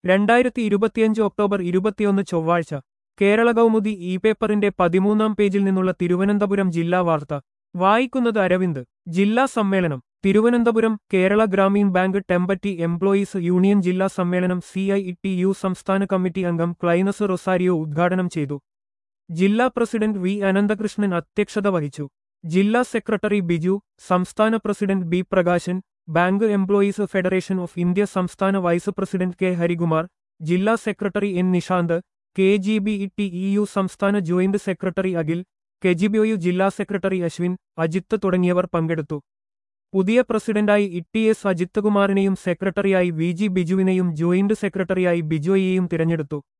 രണ്ടായിരത്തി ഇരുപത്തിയഞ്ച് ഒക്ടോബർ ഇരുപത്തിയൊന്ന് ചൊവ്വാഴ്ച കേരള കൗമുദി ഇ പേപ്പറിന്റെ പതിമൂന്നാം പേജിൽ നിന്നുള്ള തിരുവനന്തപുരം ജില്ലാ വാർത്ത വായിക്കുന്നത് അരവിന്ദ് ജില്ലാ സമ്മേളനം തിരുവനന്തപുരം കേരള ഗ്രാമീൺ ബാങ്ക് ടെമ്പറ്റി എംപ്ലോയീസ് യൂണിയൻ ജില്ലാ സമ്മേളനം സി ഐ ടി യു സംസ്ഥാന കമ്മിറ്റി അംഗം ക്ലൈനസ് റൊസാരിയോ ഉദ്ഘാടനം ചെയ്തു ജില്ലാ പ്രസിഡന്റ് വി അനന്തകൃഷ്ണൻ അധ്യക്ഷത വഹിച്ചു ജില്ലാ സെക്രട്ടറി ബിജു സംസ്ഥാന president B Prakashan bank employees federation of India സംസ്ഥാന വൈസ് പ്രസിഡന്റ് കെ ഹരികുമാർ ജില്ലാ secretary N Nishanth K G B E T E U സംസ്ഥാന ജോയിന്റ് സെക്രട്ടറി അഖിൽ കെജിബിഒയു ജില്ലാ സെക്രട്ടറി അശ്വിൻ അജിത്ത് തുടങ്ങിയവർ പങ്കെടുത്തു പുതിയ പ്രസിഡന്റായി ഇ എസ് അജിത്ത് കുമാറിനെയും സെക്രട്ടറിയായി വി ജി ബിജുവിനെയും ജോയിന്റ് സെക്രട്ടറിയായി ബിജോയിയെയും തിരഞ്ഞെടുത്തു